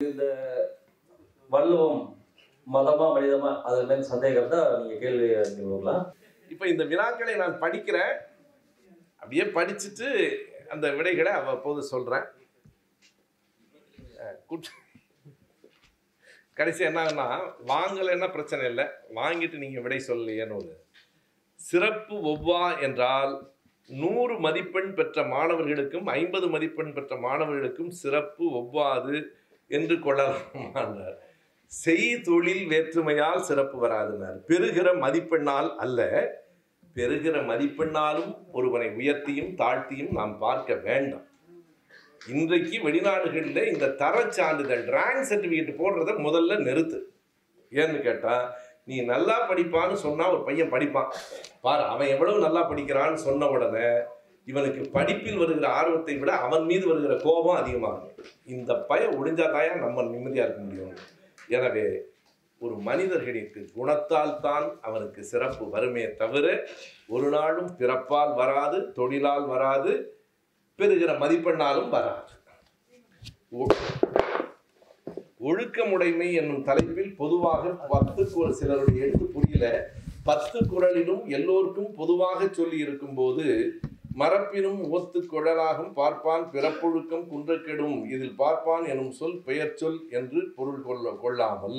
வள்ளுவம் மதமா மனிதமா அது மேல சந்தேகம் தான் நீங்க கேள்வி கேட்கலாம் இப்போ இந்த வினாக்களை நான் படிக்கிறேன் அப்படியே படிச்சுட்டு அந்த விடைகளை அவ்வப்போது சொல்கிறேன் கடைசி என்னன்னா வாங்கலைன்னா பிரச்சனை இல்லை வாங்கிட்டு நீங்கள் விடை சொல்லலையேன்னு ஒரு சிறப்பு ஒவ்வா என்றால் நூறு மதிப்பெண் பெற்ற மாணவர்களுக்கும் ஐம்பது மதிப்பெண் பெற்ற மாணவர்களுக்கும் சிறப்பு ஒவ்வாது என்று கொள்ளலாமான்னார் செய் தொழில் வேற்றுமையால் சிறப்பு வராதுனார் பெறுகிற மதிப்பெண்ணால் அல்ல பெறுகிற மதிப்பெண்ணாலும் ஒருவனை உயர்த்தியும் தாழ்த்தியும் நாம் பார்க்க வேண்டாம் இன்றைக்கு வெளிநாடுகளில் இந்த தரச் சான்றிதழ் ரேங்க் சர்டிஃபிகேட் போடுறத முதல்ல நிறுத்து ஏன்னு கேட்டா நீ நல்லா படிப்பான்னு சொன்னா ஒரு பையன் படிப்பான் பாரு அவன் எவ்வளவு நல்லா படிக்கிறான்னு சொன்ன உடனே இவனுக்கு படிப்பில் வருகிற ஆர்வத்தை விட அவன் மீது வருகிற கோபம் அதிகமாகும் இந்த பையன் ஒடிஞ்சாதாயா நம்ம நிம்மதியா இருக்க முடியும் எனவே ஒரு மனிதர்களுக்கு குணத்தால் தான் அவனுக்கு சிறப்பு வருமே தவிர ஒரு நாளும் பிறப்பால் வராது தொழிலால் வராது பெறுகிற மதிப்பெண்ணாலும் வராது ஒ- ஒழுக்கமுடைமை என்னும் தலைப்பில் பொதுவாக பத்துக்கு ஒரு சிலருடைய எழுத்து புரியல பத்து குறளிலும் எல்லோருக்கும் பொதுவாக சொல்லி இருக்கும்போது மரப்பினும் ஓத்து குழலாகும் பார்ப்பான் பிறப்பொழுக்கம் குன்றக்கெடும் இதில் பார்ப்பான் எனும் சொல் பெயர் சொல் என்று பொருள் கொள்ள கொள்ளாமல்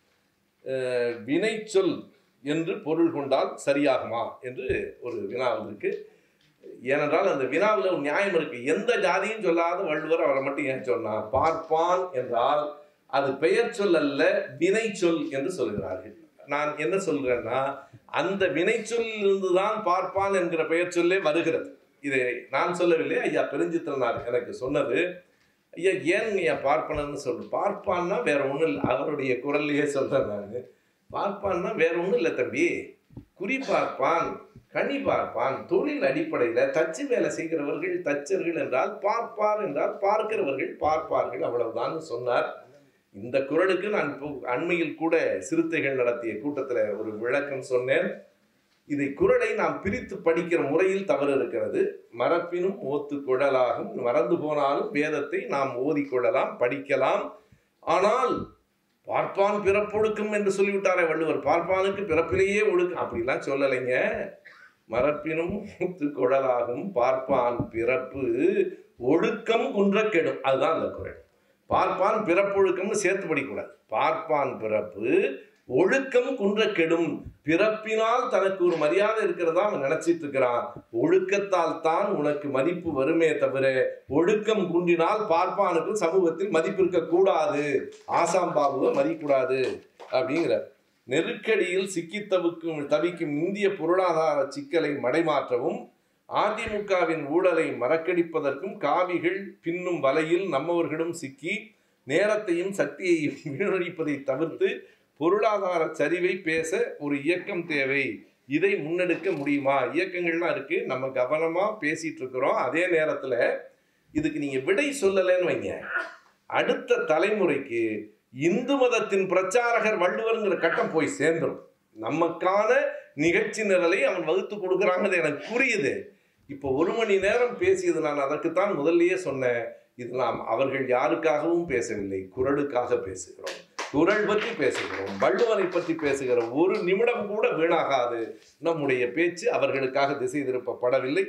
அஹ், வினைச்சொல் என்று பொருள் கொண்டால் சரியாகுமா என்று ஒரு வினா இருக்கு ஏனென்றால் அந்த வினாவில் ஒரு நியாயம் இருக்கு எந்த ஜாதியும் சொல்லாத வள்ளுவர் அவரை மட்டும் ஏன் சொன்னார் பார்ப்பான் என்றால் அது பெயர் சொல் அல்ல வினை சொல் என்று சொல்கிறார்கள் நான் என்ன சொல்கிறேன்னா அந்த வினை சொல்லிலிருந்து தான் பார்ப்பான் என்கிற பெயர் சொல்லே வருகிறது இதை நான் சொல்லவில்லை ஐயா பெருஞ்சித்திரனார் எனக்கு சொன்னது ஐயா ஏன் ஐயா பார்ப்பனன்னு சொல்லு பார்ப்பான்னா வேற ஒன்றும் இல்லை அவருடைய குரல்லையே சொல்றேன் நான் பார்ப்பான்னா வேற ஒன்றும் இல்லை தம்பி குறி பார்ப்பான் கனி பார்ப்பான் தொழில் அடிப்படையில் தச்சு வேலை செய்கிறவர்கள் தச்சர்கள் என்றால் பார்ப்பார் என்றால் பார்க்கிறவர்கள் பார்ப்பார்கள் அவ்வளவுதான் சொன்னார் இந்த குரலுக்கு நான் இப்போ அண்மையில் கூட சிறுத்தைகள் நடத்திய கூட்டத்தில் ஒரு விளக்கம் சொன்னேன் இதை குரலை நாம் பிரித்து படிக்கிற முறையில் தவறு இருக்கிறது மரப்பினும் ஓத்து குழலாகும் மறந்து போனாலும் வேதத்தை நாம் ஓதிக்கொள்ளலாம் படிக்கலாம் ஆனால் பார்ப்பான் பிறப்பொழுக்கம் என்று சொல்லிவிட்டாரே வள்ளுவர் பார்ப்பானுக்கு பிறப்பிலேயே ஒழுக்கம் அப்படிலாம் சொல்லலைங்க மரப்பினும் மூத்து குழலாகும் பார்ப்பான் பிறப்பு ஒழுக்கம் குன்ற கெடும் அதுதான் அந்த குரல் பார்ப்பான் பிறப்பொழுக்கம்னு சேர்த்து படிக்கக்கூடாது பார்ப்பான் பிறப்பு ஒழுக்கம் குன்ற கெடும் பிறப்பினால் தனக்கு ஒரு மரியாதை இருக்கிறதா அவன் நினைச்சிட்டு இருக்கிறான் ஒழுக்கத்தால் தான் உனக்கு மதிப்பு வருமே தவிர ஒழுக்கம் குன்றினால் பார்ப்பானுக்கு சமூகத்தில் மதிப்பு இருக்கக்கூடாது ஆசாம் பாபுவை மதிக்கூடாது அப்படிங்கிற நெருக்கடியில் சிக்கி தவிக்கும் தவிக்கும் இந்திய பொருளாதார சிக்கலை மடைமாற்றவும் அதிமுகவின் ஊழலை மறக்கடிப்பதற்கும் காவிகள் பின்னும் வலையில் நம்மவர்களும் சிக்கி நேரத்தையும் சக்தியையும் வீணடிப்பதை தவிர்த்து பொருளாதார சரிவை பேச ஒரு இயக்கம் தேவை இதை முன்னெடுக்க முடியுமா இயக்கங்கள்லாம் இருக்கு நம்ம கவனமா பேசிட்டு இருக்கிறோம் அதே நேரத்துல இதுக்கு நீங்க விடை சொல்லலைன்னு வைங்க அடுத்த தலைமுறைக்கு இந்து மதத்தின் பிரச்சாரகர் வள்ளுவர்ங்கிற கட்டம் போய் சேர்ந்துரும் நமக்கான நிகழ்ச்சி நிரலை அவன் வகுத்து கொடுக்குறாங்கிறது எனக்கு புரியுது இப்போ ஒரு மணி நேரம் பேசியது நான் அதற்குத்தான் முதல்லயே சொன்னேன் இது நாம் அவர்கள் யாருக்காகவும் பேசவில்லை குரலுக்காக பேசுகிறோம் குரல் பற்றி பேசுகிறோம் வள்ளுவனை பற்றி பேசுகிற ஒரு நிமிடம் கூட வீணாகாது நம்முடைய பேச்சு அவர்களுக்காக திசை திருப்பப்படவில்லை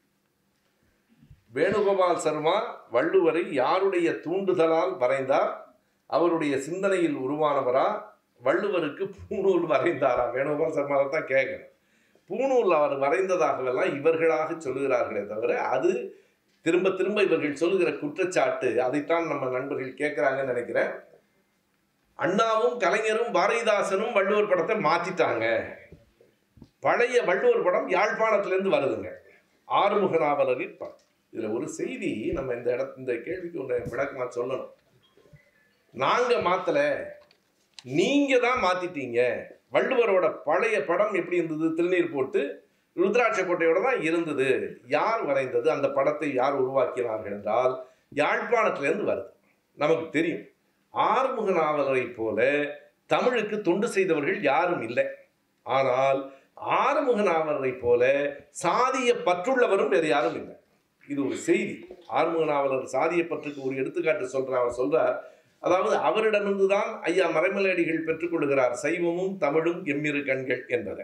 வேணுகோபால் சர்மா வள்ளுவரை யாருடைய தூண்டுதலால் வரைந்தார் அவருடைய சிந்தனையில் உருவானவரா வள்ளுவருக்கு பூணூல் வரைந்தாரா வேணுகோபால் சர்மாவை தான் கேட்கணும் பூணூல் அவர் வரைந்ததாகவெல்லாம் இவர்களாக சொல்லுகிறார்களே தவிர அது திரும்ப திரும்ப இவர்கள் சொல்லுகிற குற்றச்சாட்டு அதைத்தான் நம்ம நண்பர்கள் கேட்குறாங்கன்னு நினைக்கிறேன் அண்ணாவும் கலைஞரும் பாரதிதாசனும் வள்ளுவர் படத்தை மாத்திட்டாங்க பழைய வள்ளுவர் படம் யாழ்ப்பாணத்திலேருந்து வருதுங்க ஆறுமுக நாவலரின் படம் இதுல ஒரு செய்தி நம்ம இந்த இட இந்த கேள்விக்கு ஒன்று விளக்கமா சொல்லணும் நாங்க மாத்தல நீங்க தான் மாத்திட்டீங்க வள்ளுவரோட பழைய படம் எப்படி இருந்தது திருநீர் போட்டு ருத்ராட்ச கோட்டையோட தான் இருந்தது யார் வரைந்தது அந்த படத்தை யார் உருவாக்கினார்கள் என்றால் யாழ்ப்பாணத்திலேருந்து வருது நமக்கு தெரியும் ஆறுமுக நாவலரை போல தமிழுக்கு தொண்டு செய்தவர்கள் யாரும் இல்லை ஆனால் ஆறுமுக நாவலரை போல சாதிய பற்றுள்ளவரும் வேறு யாரும் இல்லை இது ஒரு செய்தி ஆறுமுக நாவலர் சாதிய பற்றுக்கு ஒரு எடுத்துக்காட்டு சொல்றார் அவர் சொல்றார் அதாவது அவரிடமிருந்து தான் ஐயா மறைமலையடிகள் பெற்றுக்கொள்கிறார் சைவமும் தமிழும் எம்மிரு கண்கள் என்பதை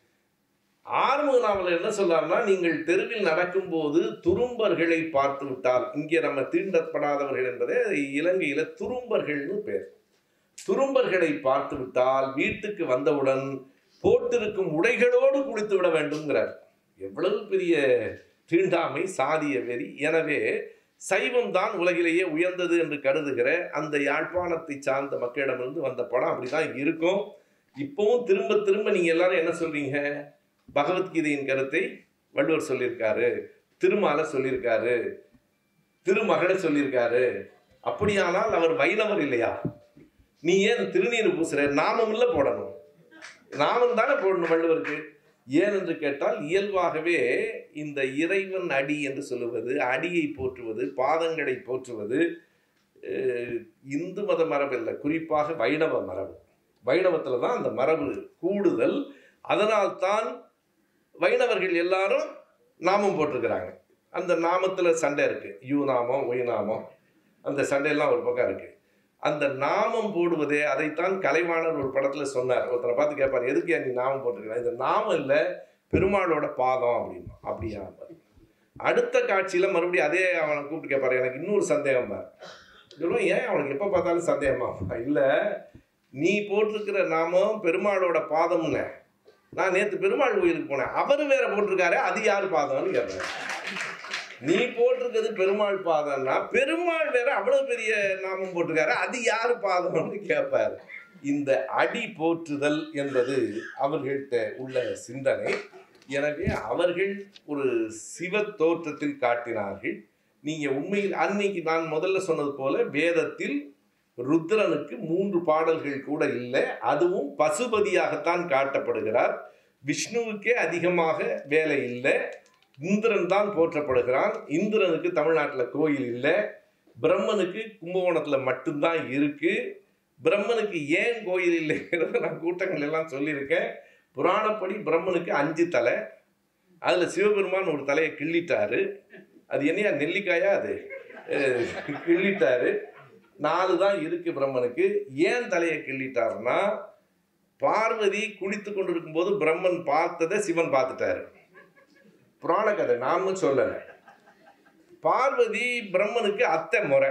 ஆறுமுக நாவல் என்ன சொல்றாருன்னா நீங்கள் தெருவில் நடக்கும்போது துரும்பர்களை பார்த்து விட்டால் இங்கே நம்ம தீண்டப்படாதவர்கள் என்பதே இலங்கையில துரும்பர்கள்னு பேர் துரும்பர்களை பார்த்து விட்டால் வீட்டுக்கு வந்தவுடன் போட்டிருக்கும் உடைகளோடு குளித்து விட வேண்டும்ங்கிறார் எவ்வளவு பெரிய தீண்டாமை சாதிய வெறி எனவே சைவம் தான் உலகிலேயே உயர்ந்தது என்று கருதுகிற அந்த யாழ்ப்பாணத்தை சார்ந்த மக்களிடமிருந்து வந்த படம் அப்படிதான் இருக்கும் இப்பவும் திரும்ப திரும்ப நீங்க எல்லாரும் என்ன சொல்றீங்க பகவத்கீதையின் கருத்தை வள்ளுவர் சொல்லியிருக்காரு திருமால சொல்லியிருக்காரு திருமகளை சொல்லியிருக்காரு அப்படியானால் அவர் வைணவர் இல்லையா நீ ஏன் திருநீர் பூசுற நாமம் இல்ல போடணும் நாமம் தானே போடணும் வள்ளுவருக்கு ஏன் என்று கேட்டால் இயல்பாகவே இந்த இறைவன் அடி என்று சொல்லுவது அடியை போற்றுவது பாதங்களை போற்றுவது அஹ், இந்து மத மரபு இல்லை குறிப்பாக வைணவ மரபு வைணவத்தில் தான் அந்த மரபு கூடுதல் அதனால்தான் வைணவர்கள் எல்லாரும் நாமம் போட்டிருக்கிறாங்க அந்த நாமத்தில் சண்டை இருக்கு யூ நாமம் ஒய் நாமம் அந்த சண்டையெல்லாம் ஒரு பக்கம் இருக்கு அந்த நாமம் போடுவதே அதைத்தான் கலைவாணர் ஒரு படத்தில் சொன்னார் ஒருத்தரை பார்த்து கேட்பார் எதுக்கு நீ நாமம் போட்டிருக்கிற இந்த நாமம் இல்லை பெருமாளோட பாதம் அப்படின்னு அப்படியா அடுத்த காட்சியில் மறுபடியும் அதே அவனை கூப்பிட்டு கேட்பாரு எனக்கு இன்னொரு சந்தேகம் பார் சொல்லுவோம் ஏன் அவனுக்கு எப்போ பார்த்தாலும் சந்தேகமா இல்லை நீ போட்டிருக்கிற நாமம் பெருமாளோட பாதம்னு நான் நேற்று பெருமாள் கோயிலுக்கு போனேன் அவர் வேற போட்டிருக்காரு அது யார் பாதம்னு கேட்பேன் நீ போட்டிருக்கிறது பெருமாள் பாதம்னா பெருமாள் வேற அவ்வளவு பெரிய நாமம் போட்டிருக்காரு அது யார் பாதம்னு கேட்பார் இந்த அடி போற்றுதல் என்பது அவர்கள்ட்ட உள்ள சிந்தனை எனவே அவர்கள் ஒரு சிவ தோற்றத்தில் காட்டினார்கள் நீங்க உண்மையில் அன்னைக்கு நான் முதல்ல சொன்னது போல வேதத்தில் ருத்ரனுக்கு மூன்று பாடல்கள் கூட இல்லை அதுவும் பசுபதியாகத்தான் காட்டப்படுகிறார் விஷ்ணுவுக்கே அதிகமாக வேலை இல்லை இந்திரன் தான் போற்றப்படுகிறான் இந்திரனுக்கு தமிழ்நாட்டில் கோயில் இல்லை பிரம்மனுக்கு கும்பகோணத்தில் மட்டும்தான் இருக்கு பிரம்மனுக்கு ஏன் கோயில் இல்லைங்கிறத நான் கூட்டங்கள் எல்லாம் சொல்லியிருக்கேன் புராணப்படி பிரம்மனுக்கு அஞ்சு தலை அதில் சிவபெருமான் ஒரு தலையை கிள்ளிட்டாரு அது என்னையா நெல்லிக்காயா அது அஹ் கிள்ளிட்டாரு நாலு தான் இருக்கு பிரம்மனுக்கு ஏன் தலையை கிள்ளிட்டாருன்னா பார்வதி குளித்து கொண்டிருக்கும் போது பிரம்மன் பார்த்ததை சிவன் பார்த்துட்டாரு புராண கதை நாம சொல்லலை பார்வதி பிரம்மனுக்கு அத்தை முறை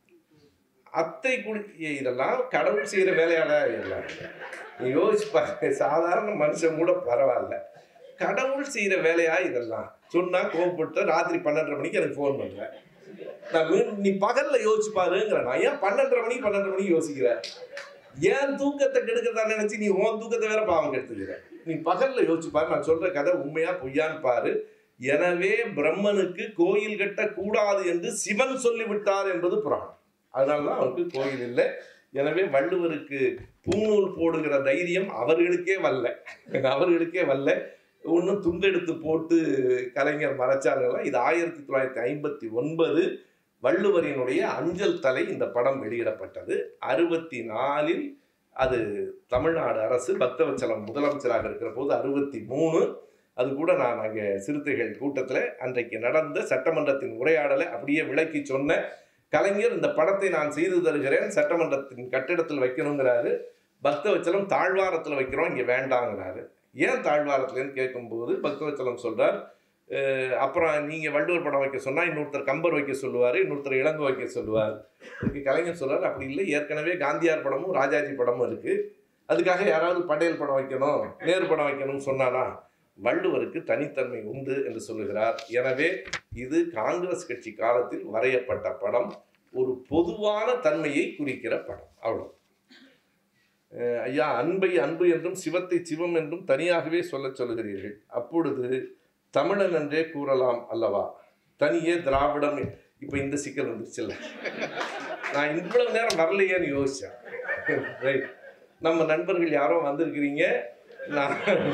அத்தை குடி ஏய், இதெல்லாம் கடவுள் செய்கிற வேலையாடா எல்லாம் நீ யோசிச்சு பாருங்க சாதாரண மனுஷன் கூட பரவாயில்ல கடவுள் செய்கிற வேலையா இதெல்லாம் சொன்னா கோவப்பட்டு ராத்திரி பன்னெண்டரை மணிக்கு எனக்கு ஃபோன் பண்றேன் நான் மீ- நீ பகல்ல யோசிச்சு பாருங்கிற நான் ஏன் பன்னெண்டரை மணிக்கு பன்னெண்டரை மணிக்கு யோசிக்கிற ஏன் தூக்கத்தை கெடுக்கிறதா நினைச்சு நீ உன் தூக்கத்தை வேற பாவம் கெடுத்துக்கிற நீ பகல்ல யோசிச்சு பாரு நான் சொல்ற கதை உண்மையா பொய்யான்னு பாரு எனவே பிரம்மனுக்கு கோயில் கட்ட கூடாது என்று சிவன் சொல்லிவிட்டார் என்பது புராணம் அதனாலதான் அவருக்கு கோயில் இல்லை எனவே வள்ளுவருக்கு பூநூல் போடுகிற தைரியம் அவர்களுக்கே வரல அவர்களுக்கே வரல ஒன்றும் துண்டெடுத்து போட்டு கலைஞர் மறைச்சாருங்களா இது ஆயிரத்தி தொள்ளாயிரத்தி ஐம்பத்தி ஒன்பது வள்ளுவரினுடைய அஞ்சல் தலை இந்த படம் வெளியிடப்பட்டது அறுபத்தி நாலில் அது தமிழ்நாடு அரசு பக்தவச்சலம் முதலமைச்சராக இருக்கிற போது அறுபத்தி மூணு அது கூட நான் அங்கே சிறுத்தைகள் கூட்டத்தில் அன்றைக்கு நடந்த சட்டமன்றத்தின் உரையாடலை அப்படியே விளக்கி சொன்ன கலைஞர் இந்த படத்தை நான் செய்து தருகிறேன் சட்டமன்றத்தின் கட்டிடத்தில் வைக்கணுங்கிறாரு பக்தவச்சலம் தாழ்வாரத்தில் வைக்கிறோம் இங்கே வேண்டாங்கிறாரு ஏன் தாழ்வாரத்துலன்னு கேட்கும்போது பக்தவச்சலம் சொல்றார் "அஹ், அப்புறம் நீங்கள் வள்ளுவர் படம் வைக்க சொன்னால் இன்னொருத்தர் கம்பர் வைக்க சொல்லுவார் இன்னொருத்தர் இளங்கோ வைக்க சொல்லுவார் இதுக்கு கலைஞர் சொல்றார் அப்படி இல்லை ஏற்கனவே காந்தியார் படமும் ராஜாஜி படமும் இருக்கு அதுக்காக யாராவது பட்டேல் படம் வைக்கணும் நேரு படம் வைக்கணும்னு சொன்னானா வள்ளுவருக்கு தனித்தன்மை உண்டு என்று சொல்லுகிறார் எனவே இது காங்கிரஸ் கட்சி காலத்தில் வரையப்பட்ட படம் ஒரு பொதுவான தன்மையை குறிக்கிற படம் அவ்வளவு அஹ் ஐயா அன்பை அன்பு என்றும் சிவத்தை சிவம் என்றும் தனியாகவே சொல்லச் சொல்லுகிறீர்கள் அப்பொழுது தமிழன் என்றே கூறலாம் அல்லவா தனியே திராவிடம் இப்போ இந்த சிக்கல் வந்துருச்சுல்ல நான் இவ்வளவு நேரம் வரலையேன்னு யோசிச்சேன் ரைட் நம்ம நண்பர்கள் யாரோ வந்திருக்கிறீங்க நான்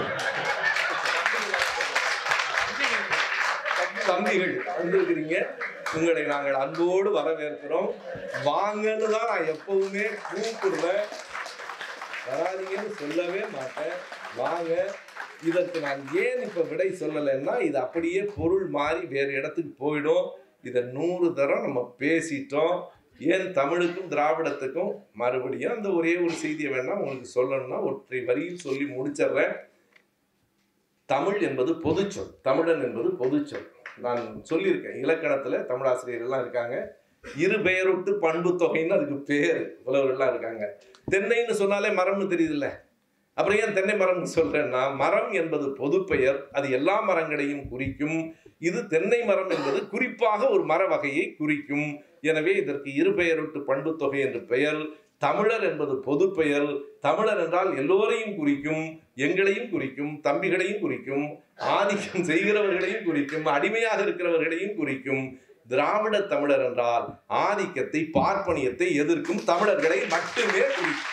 தம்பிகள் வந்திருக்கிறீங்க உங்களை நாங்கள் அன்போடு வரவேற்கிறோம் வாங்கன்னு தான் நான் எப்பவுமே கூப்பிடுவேன் வராதீங்கன்னு சொல்லவே மாட்டேன் வாங்க இதற்கு நான் ஏன் இப்போ விடை சொல்லலைன்னா இது அப்படியே பொருள் மாறி வேறு இடத்துக்கு போயிடும் இதை நூறு தரம் நம்ம பேசிட்டோம் ஏன் தமிழுக்கும் திராவிடத்துக்கும் மறுபடியும் அந்த ஒரே ஒரு செய்தியை வேணா உங்களுக்கு சொல்லணும்னா ஒற்றை வரியில் சொல்லி முடிச்சிடுறேன் தமிழ் என்பது பொதுச்சொல் தமிழன் என்பது பொதுச்சொல் நான் சொல்லியிருக்கேன் இலக்கணத்துல தமிழாசிரியர்கள்லாம் இருக்காங்க இரு பெயரொட்டு பண்பு தொகைன்னு அதுக்கு பேர் புலவர்கள்லாம் இருக்காங்க தென்னைன்னு சொன்னாலே மரம்னு தெரியுதுல்ல அப்புறம் ஏன் தென்னை மரம்னு சொல்றேன்னா மரம் என்பது பொதுப்பெயர் அது எல்லா மரங்களையும் குறிக்கும் இது தென்னை மரம் என்பது குறிப்பாக ஒரு மர வகையை குறிக்கும் எனவே இதற்கு இரு பெயரொட்டு பண்பு தொகை என்று பெயர் தமிழர் என்பது பொது பெயர் தமிழர் என்றால் எல்லோரையும் குறிக்கும் எங்களையும் குறிக்கும் தம்பிகளையும் குறிக்கும் ஆதிக்கம் செய்கிறவர்களையும் குறிக்கும் அடிமையாக இருக்கிறவர்களையும் குறிக்கும் திராவிட தமிழர் என்றால் ஆதிக்கத்தை பார்ப்பனியத்தை எதிர்க்கும் தமிழர்களை மட்டுமே குறிக்கும்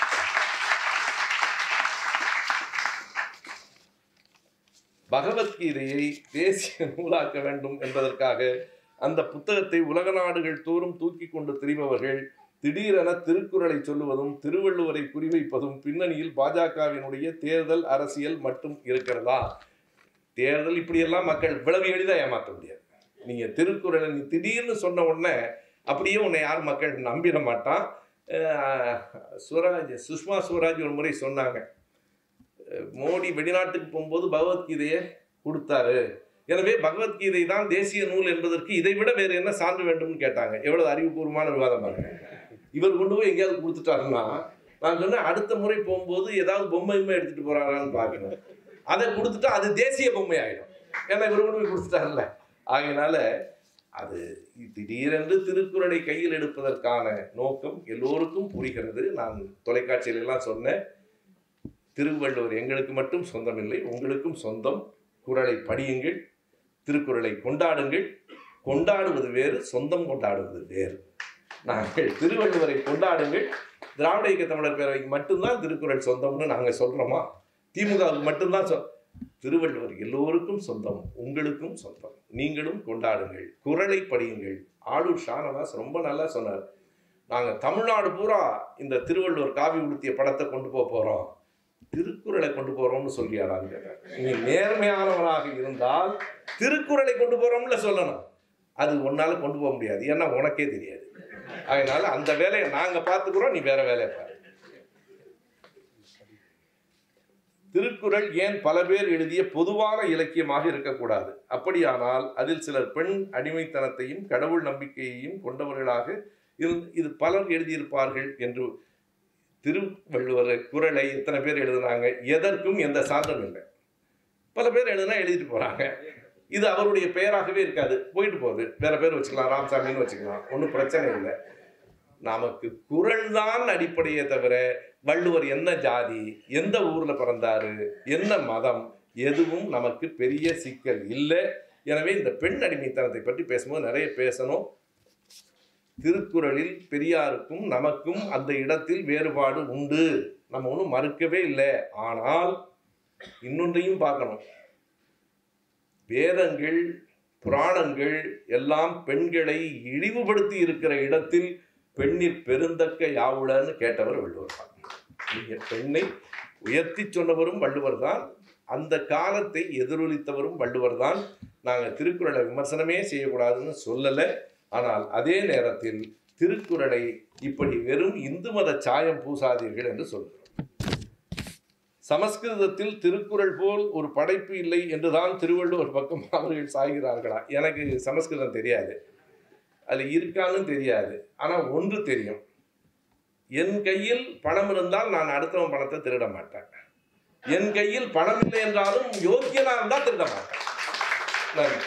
பகவத்கீதையை தேசிய நூலாக்க வேண்டும் என்பதற்காக அந்த புத்தகத்தை உலக நாடுகள் தோறும் தூக்கி கொண்டு திரிபவர்கள் திடீரென திருக்குறளை சொல்லுவதும் திருவள்ளுவரை குறிவைப்பதும் பின்னணியில் பாஜகவினுடைய தேர்தல் அரசியல் மட்டும் இருக்கிறதா தேர்தல் இப்படியெல்லாம் மக்கள் இவ்வளவு எளிதா ஏமாற்ற முடியாது நீங்க திருக்குறளை நீ திடீர்னு சொன்ன உடனே அப்படியே உன்னை யார் மக்கள் நம்பிட மாட்டான் அஹ் சுவராஜ் சுஷ்மா சுவராஜ் ஒரு முறை சொன்னாங்க அஹ் மோடி வெளிநாட்டுக்கு போகும்போது பகவத்கீதையை கொடுத்தாரு எனவே பகவத்கீதை தான் தேசிய நூல் என்பதற்கு இதை விட வேறு என்ன சான்று வேண்டும்னு கேட்டாங்க எவ்வளவு அறிவுபூர்வமான விவாதம் பாருங்க இவர் கொண்டு போய் எங்கேயாவது கொடுத்துட்டாருன்னா நான் சொன்னேன் அடுத்த முறை போகும்போது ஏதாவது பொம்மை பொம்மை எடுத்துட்டு போறாரான்னு பார்க்கணும் அதை கொடுத்துட்டா அது தேசிய பொம்மை ஆயிடும் ஏன்னா இவர் கொண்டு போய் கொடுத்துட்டாருல்ல ஆகையினால அது திடீரென்று திருக்குறளை கையில் எடுப்பதற்கான நோக்கம் எல்லோருக்கும் புரிகிறது நான் தொலைக்காட்சியில எல்லாம் சொன்னேன் திருவள்ளுவர் எங்களுக்கு மட்டும் சொந்தமில்லை உங்களுக்கும் சொந்தம் குறளை படியுங்கள் திருக்குறளை கொண்டாடுங்கள் கொண்டாடுவது வேறு சொந்தம் கொண்டாடுவது வேறு நாங்கள் திருவள்ளுவரை கொண்டாடுங்கள் திராவிட இயக்க தமிழர் பேரவைக்கு மட்டும்தான் திருக்குறள் சொந்தம்னு நாங்கள் சொல்கிறோமா திமுகவுக்கு மட்டும்தான் சொ திருவள்ளுவர் எல்லோருக்கும் சொந்தம் உங்களுக்கும் சொந்தம் நீங்களும் கொண்டாடுங்கள் குறளை படியுங்கள் ஆளூர் ஷானவாஸ் ரொம்ப நல்லா சொன்னார் நாங்கள் தமிழ்நாடு பூரா இந்த திருவள்ளுவர் காவி உடுத்திய படத்தை கொண்டு போக போகிறோம் திருக்குறளை கொண்டு போறோம்னு சொல்லியாடான்னு கேட்டார் நீ நேர்மையானவனாக இருந்தால் திருக்குறளை கொண்டு போறோம்ல சொல்லணும் அது உன்னால கொண்டு போக முடியாது ஏன்னா உனக்கே தெரியாது அதனால அந்த வேலையை நாங்க பார்த்துக்கிறோம் நீ வேற வேலையை பாரு திருக்குறள் ஏன் பல பேர் எழுதிய பொதுவான இலக்கியமாக இருக்கக்கூடாது அப்படியானால் அதில் சிலர் பெண் அடிமைத்தனத்தையும் கடவுள் நம்பிக்கையையும் கொண்டவர்களாக இருந்து இது பலர் எழுதியிருப்பார்கள் என்று திருவள்ளுவர் குறளை எத்தனை பேர் எழுதுனாங்க எதற்கும் எந்த சான்றும் இல்லை பல பேர் எழுதுனா எழுதிட்டு போறாங்க இது அவருடைய பெயராகவே இருக்காது போயிட்டு போகுது வேற பேர் வச்சுக்கலாம் ராமசாமின்னு வச்சுக்கலாம் ஒன்றும் பிரச்சனை இல்லை நமக்கு குறள் தான் அடிப்படையே தவிர வள்ளுவர் என்ன ஜாதி எந்த ஊர்ல பிறந்தாரு என்ன மதம் எதுவும் நமக்கு பெரிய சிக்கல் இல்லை எனவே இந்த பெண் அடிமைத்தனத்தை பற்றி பேசும்போது நிறைய பேசணும் திருக்குறளில் பெரியாருக்கும் நமக்கும் அந்த இடத்தில் வேறுபாடு உண்டு நம்ம ஒன்றும் மறுக்கவே இல்லை ஆனால் இன்னொன்றையும் பார்க்கணும் வேதங்கள் புராணங்கள் எல்லாம் பெண்களை இழிவுபடுத்தி இருக்கிற இடத்தில் பெண்ணிற் பெருந்தக்க யாவுளன்னு கேட்டவர் வள்ளுவர் தான் நீங்க பெண்ணை உயர்த்தி சொன்னவரும் வள்ளுவர் தான் அந்த காலத்தை எதிரொலித்தவரும் வள்ளுவர் தான் நாங்கள் திருக்குறளை விமர்சனமே செய்யக்கூடாதுன்னு சொல்லலை ஆனால் அதே நேரத்தில் திருக்குறளை இப்படி வெறும் இந்து மத சாயம் பூசாதீர்கள் என்று சொல்கிறோம் சமஸ்கிருதத்தில் திருக்குறள் போல் ஒரு படைப்பு இல்லை என்றுதான் திருவள்ளுவர் பக்கம் அவர்கள் சாய்கிறார்களா எனக்கு சமஸ்கிருதம் தெரியாது அதில் இருக்கான்னு தெரியாது ஆனால் ஒன்று தெரியும் என் கையில் பணம் இருந்தால் நான் அடுத்தவன் பணத்தை திருட மாட்டேன் என் கையில் பணம் இல்லை என்றாலும் யோக்கியனா இருந்தால் திருட மாட்டேன் நன்றி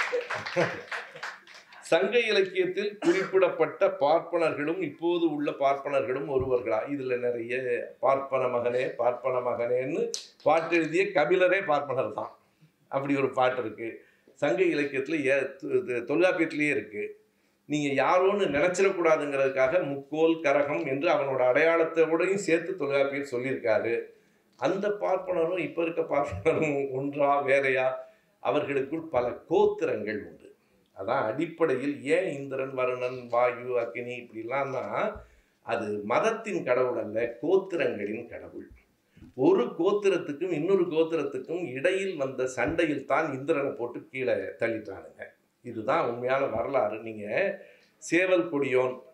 சங்க இலக்கியத்தில் குறிப்பிடப்பட்ட பார்ப்பனர்களும் இப்போது உள்ள பார்ப்பனர்களும் ஒருவர்களா இதுல நிறைய பார்ப்பன மகனே பார்ப்பன மகனேன்னு பாட்டு எழுதிய கபிலரே பார்ப்பனர் தான் அப்படி ஒரு பாட்டு இருக்கு சங்க இலக்கியத்துல ஏ து- து- தொல்காப்பியத்திலேயே இருக்கு நீங்க யாரோன்னு நினைச்சிடக்கூடாதுங்கிறதுக்காக முக்கோல் கரகம் என்று அவனோட அடையாளத்தோடையும் சேர்த்து தொல்காப்பியர் சொல்லியிருக்காரு அந்த பார்ப்பனரும் இப்ப இருக்க பார்ப்பனரும் ஒன்றா வேறையா அவர்களுக்குள் பல கோத்திரங்கள் உண்டு அதான் அடிப்படையில் ஏன் இந்திரன் வருணன் வாயு அக்னி இப்படிலாம்னா அது மதத்தின் கடவுள் அல்ல கோத்திரங்களின் கடவுள் ஒரு கோத்திரத்துக்கும் இன்னொரு கோத்திரத்துக்கும் இடையில் வந்த சண்டையில் தான் இந்திரனை போட்டு கீழே தள்ளிட்டானுங்க இதுதான் உண்மையான வரலாறு நீங்க சேவல் கொடியோன்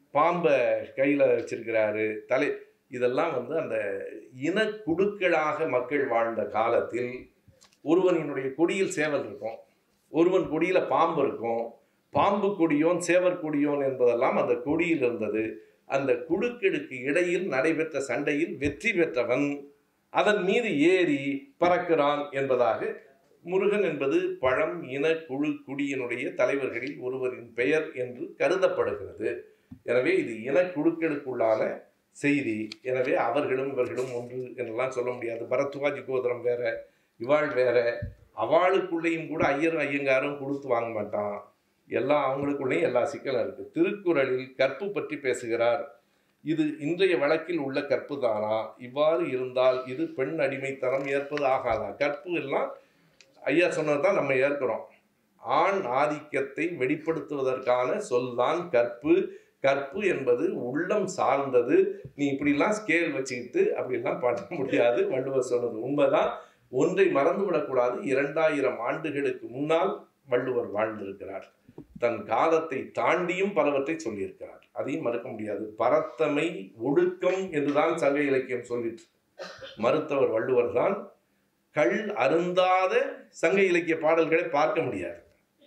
பாம்பை கையில் வச்சிருக்கிறாரு தலை இதெல்லாம் வந்து அந்த இன குழுக்களாக மக்கள் வாழ்ந்த காலத்தில் ஒருவனினுடைய கொடியில் சேவல் இருக்கும் ஒருவன் கொடியில் பாம்பு இருக்கும் பாம்பு கொடியோன் சேவர் கொடியோன் என்பதெல்லாம் அந்த கொடியில் இருந்தது அந்த குழுக்களுக்கு இடையில் நடைபெற்ற சண்டையில் வெற்றி பெற்றவன் அதன் மீது ஏறி பறக்கிறான் என்பதாக முருகன் என்பது பழம் இன குழு குடியினுடைய தலைவர்களில் ஒருவரின் பெயர் என்று கருதப்படுகிறது எனவே இது இன குழுக்களுக்குள்ளான செய்தி எனவே அவர்களும் இவர்களும் ஒன்று என்றெல்லாம் சொல்ல முடியாது பரத்வாஜி கோதரம் வேற இவாள் வேற அவளுக்குள்ளேயும் கூட ஐயரும் ஐயங்காரும் கொடுத்து வாங்க மாட்டான் எல்லாம் அவங்களுக்குள்ளேயும் எல்லா சிக்கலும் இருக்கு திருக்குறளில் கற்பு பற்றி பேசுகிறார் இது இன்றைய வழக்கில் உள்ள கற்பு தானா இவ்வாறு இருந்தால் இது பெண் அடிமைத்தனம் ஏற்பது ஆகாதா கற்பு எல்லாம் ஐயா சொன்னது தான் நம்ம ஏற்கிறோம் ஆண் ஆதிக்கத்தை வெளிப்படுத்துவதற்கான சொல்தான் கற்பு கற்பு என்பது உள்ளம் சார்ந்தது நீ இப்படிலாம் ஸ்கேல் வச்சுக்கிட்டு அப்படிலாம் பண்ண முடியாது வள்ளுவர் சொன்னது உண்மைதான் ஒன்றை மறந்துவிடக்கூடாது இரண்டாயிரம் ஆண்டுகளுக்கு முன்னால் வள்ளுவர் வாழ்ந்திருக்கிறார் தன் காலத்தை தாண்டியும் பலவற்றை சொல்லியிருக்கிறார் அதையும் மறுக்க முடியாது பரத்தமை ஒழுக்கம் என்றுதான் சங்க இலக்கியம் சொல்லிட்டு மறுத்தவர் வள்ளுவர் தான் கள் அருந்தாத சங்க இலக்கிய பாடல்களை பார்க்க முடியாது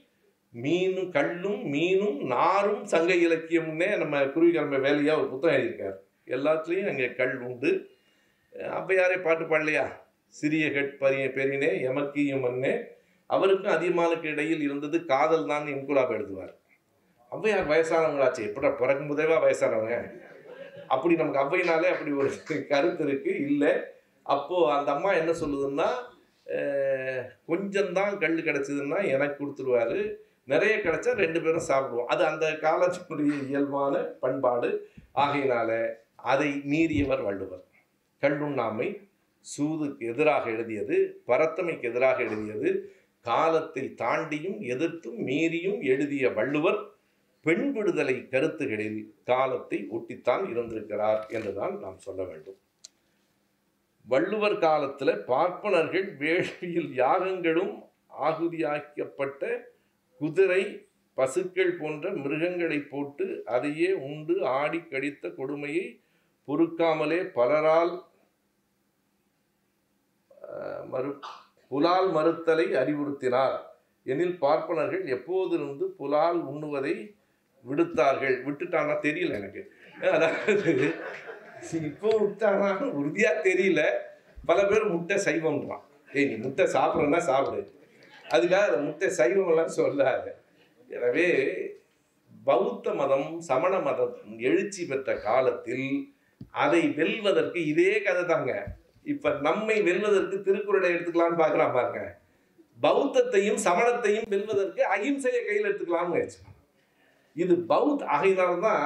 மீனும் கல்லும் மீனும் நாரும் சங்க இலக்கியம்னே நம்ம குருவிக்கிழமை வேலையா ஒரு புத்தகம் எழுதியிருக்கார் எல்லாத்துலேயும் அங்கே கல் உண்டு அப்போ யாரே பாட்டு பாடலையா சிறிய கட்பரிய பெரினே எமக்கியும் மண்ணே அவருக்கும் அதிகமானுக்கு இடையில் இருந்தது காதல் தான் இன்குலாப் எழுதுவார் ஔவையார் வயசானவங்களாச்சு எப்படா பிறக்கும் போதேவா வயசானவங்க அப்படி நமக்கு ஔவையினாலே அப்படி ஒரு கருத்து இருக்கு இல்லை அப்போ அந்த அம்மா என்ன சொல்லுதுன்னா அஹ், கொஞ்சம்தான் கல் கிடைச்சதுன்னா எனக்கு கொடுத்துருவாரு நிறைய கிடைச்சா ரெண்டு பேரும் சாப்பிடுவோம் அது அந்த காலத்தினுடைய இயல்பான பண்பாடு ஆகையினால அதை மீறியவர் வள்ளுவர் கல்லுண்ணாமை சூதுக்கு எதிராக எழுதியது பரத்தமைக்கு எதிராக எழுதியது காலத்தை தாண்டியும் எதிர்த்தும் மீறியும் எழுதிய வள்ளுவர் பெண் விடுதலை கருத்துகளில் காலத்தை ஒட்டித்தான் இருந்திருக்கிறார் என்றுதான் நாம் சொல்ல வேண்டும் வள்ளுவர் காலத்தில் பார்ப்பனர்கள் வேள்வியில் யாகங்களும் ஆகுதியாக்கப்பட்ட குதிரை பசுக்கள் போன்ற மிருகங்களை போட்டு அதையே உண்டு ஆடி கடித்த கொடுமையை பொறுக்காமலே பலரால் அஹ், மறு புலால் மறுத்தலை அறிவுறுத்தினார் எனில் பார்ப்பனர்கள் எப்போதிருந்து புலால் உண்ணுவதை விடுத்தார்கள் விட்டுட்டானா தெரியல எனக்கு அதாவது இப்போ விட்டானா உறுதியா தெரியல பல பேர் முட்டை சைவம்ன்றான் ஏய் நீ முட்டை சாப்பிட்றன்னா சாப்பிடு அதுக்காக அந்த முட்டை சைவம் எல்லாம் சொல்லாத எனவே பௌத்த மதம் சமண மதம் எழுச்சி பெற்ற காலத்தில் அதை வெல்வதற்கு இதே கதை தாங்க இப்ப நம்மை வெல்வதற்கு திருக்குறளை எடுத்துக்கலாம்னு பார்க்கலாம் பாருங்க பௌத்தத்தையும் சமணத்தையும் வெல்வதற்கு அகிம்சையை கையில் எடுத்துக்கலாம்னு முயற்சி பண்ணாங்க. இது பௌத் ஆகையினால்தான்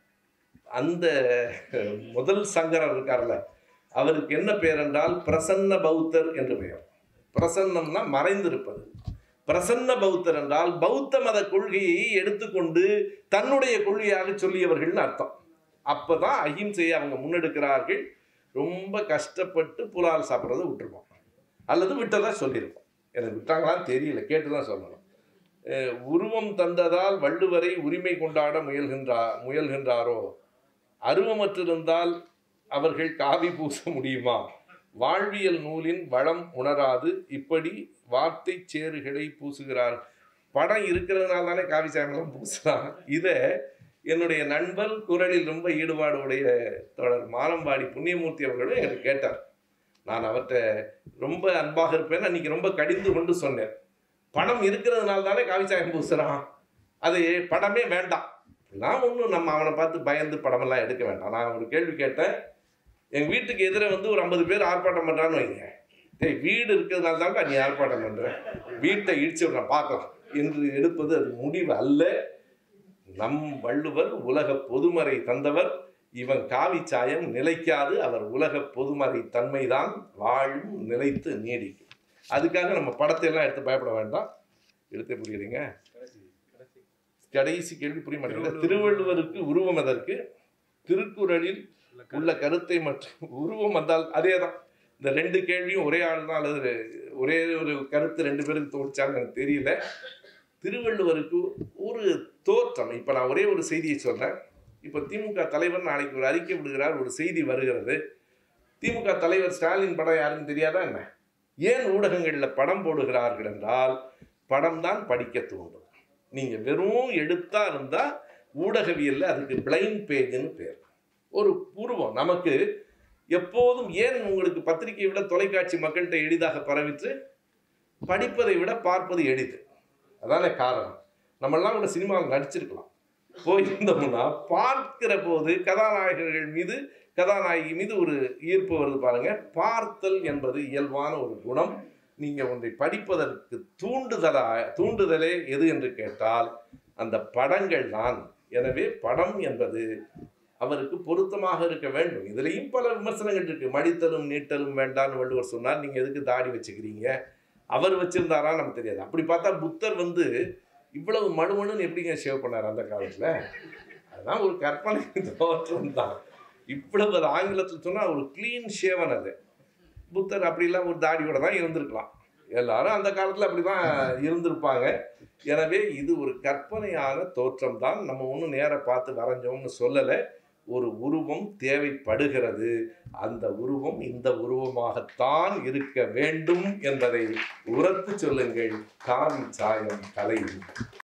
அந்த முதல் சங்கரர் இருக்கார்ல அவருக்கு என்ன பெயர் என்றால் பிரசன்ன பௌத்தர் என்று பெயர் பிரசன்னம்னா மறைந்திருப்பது பிரசன்ன பௌத்தர் என்றால் பௌத்த மத கொள்கையை எடுத்துக்கொண்டு தன்னுடைய கொள்கையாக சொல்லியவர்கள்னு அர்த்தம் அப்பதான் அகிம்சையை அவங்க முன்னெடுக்கிறார்கள் ரொம்ப கஷ்டப்பட்டு புலால் சாப்பிட்றத விட்டுருப்போம் அல்லது விட்டதா சொல்லியிருப்போம் எனக்கு விட்டாங்களான்னு தெரியல கேட்டு தான் சொல்லணும் அஹ் உருவம் தந்ததால் வள்ளுவரை உரிமை கொண்டாட முயல்கின்றா முயல்கின்றாரோ அருவமற்றிருந்தால் அவர்கள் காவி பூச முடியுமா வாழ்வியல் நூலின் வளம் உணராது இப்படி வார்த்தை சேறுகளை பூசுகிறார் படம் இருக்கிறதுனால தானே காவி சாயமெல்லாம் பூசலாம் இதை என்னுடைய நண்பர் குரலில் ரொம்ப ஈடுபாடு உடைய தொடர் மாலம்பாடி புண்ணியமூர்த்தி அவர்களும் எனக்கு கேட்டார் நான் அவர்கிட்ட ரொம்ப அன்பாக இருப்பேன் அன்னைக்கு ரொம்ப கடிந்து கொண்டு சொன்னேன் பணம் இருக்கிறதுனால தானே காவி சாயம் பூசுறான் அது படமே வேண்டாம் நான் ஒன்றும் நம்ம அவனை பார்த்து பயந்து படமெல்லாம் எடுக்க வேண்டாம் நான் ஒரு கேள்வி கேட்டேன் எங்கள் வீட்டுக்கு எதிரே வந்து ஒரு ஐம்பது பேர் ஆர்ப்பாட்டம் பண்ணுறான்னு வைங்க டேய் வீடு இருக்கிறதுனால தான்டா நீ ஆர்ப்பாட்டம் பண்ணுற வீட்டை இடிச்சு விட்றேன் பார்க்கலாம் என்று எடுப்பது அது முடிவு அல்ல நம் வள்ளுவர் உலக பொதுமறை தந்தவர் இவன் காவி சாயம் நிலைக்காது அவர் உலக பொதுமறை தன்மைதான் வாழும் நிலைத்து நீடிக்கும் அதுக்காக நம்ம படத்தை எல்லாம் எடுத்து பயப்பட வேண்டாம் எடுத்தே புரியுறீங்க கடைசி கேள்வி புரிய மாட்டேங்குது திருவள்ளுவருக்கு உருவம் எதற்கு திருக்குறளில் உள்ள கருத்தை மற்றும் உருவம் வந்தால் அதே தான் இந்த ரெண்டு கேள்வியும் ஒரே ஆள் தான் அல்லது ஒரே ஒரு கருத்து ரெண்டு பேருக்கு தோற்றான்னு எனக்கு தெரியல திருவள்ளுவருக்கு ஒரு தோற்றம் இப்போ நான் ஒரே ஒரு செய்தியை சொன்னேன் இப்போ திமுக தலைவர் நாளைக்கு ஒரு அறிக்கை விடுகிறார் ஒரு செய்தி வருகிறது திமுக தலைவர் ஸ்டாலின் படம் யாருன்னு தெரியாதா என்ன ஏன் ஊடகங்களில் படம் போடுகிறார்கள் என்றால் படம் தான் படிக்க தூண்டும் நீங்கள் வெறும் எடுத்தா இருந்தால் ஊடகவியல்ல அதுக்கு பிளைண்ட் பேஜ்னு பேர் ஒரு உருவம் நமக்கு எப்போதும் ஏன் உங்களுக்கு பத்திரிகையை விட தொலைக்காட்சி மக்கள்கிட்ட எளிதாக பரவிற்று படிப்பதை விட பார்ப்பது எளிது அதானே காரணம் நம்மெல்லாம் கூட சினிமாவில் நடிச்சிருக்கலாம் போயிருந்தோம்னா பார்க்கிற போது கதாநாயகர்கள் மீது கதாநாயகி மீது ஒரு ஈர்ப்பு வருது பாருங்க பார்த்தல் என்பது இயல்பான ஒரு குணம் நீங்க ஒன்றை படிப்பதற்கு தூண்டுதலா தூண்டுதலே எது என்று கேட்டால் அந்த படங்கள் தான் எனவே படம் என்பது அவருக்கு பொருத்தமாக இருக்க வேண்டும் இதுலேயும் பல விமர்சனங்கள் இருக்கு மடித்தலும் நீட்டலும் வேண்டாம்னு வள்ளுவர் சொன்னார் நீங்க எதுக்கு தாடி வச்சுக்கிறீங்க அவர் வச்சிருந்தாரா நமக்கு தெரியாது அப்படி பார்த்தா புத்தர் வந்து இவ்வளவு மடுமணுன்னு எப்படிங்க ஷேவ் பண்ணார் அந்த காலத்துல அதுதான் ஒரு கற்பனை தோற்றம் தான் இவ்வளவு அது ஆங்கிலத்தில் சொன்னால் ஒரு க்ளீன் ஷேவன் அது புத்தர் அப்படிலாம் ஒரு தாடியோட தான் இருந்திருக்கலாம் எல்லாரும் அந்த காலத்தில் அப்படி தான் இருந்திருப்பாங்க எனவே இது ஒரு கற்பனையான தோற்றம் தான் நம்ம ஒன்றும் நேராக பார்த்து வரைஞ்சோம்னு சொல்லலை ஒரு உருவம் தேவைப்படுகிறது அந்த உருவம் இந்த உருவமாகத்தான் இருக்க வேண்டும் என்பதை உரத்து சொல்லுங்கள் காவி சாயம் கலை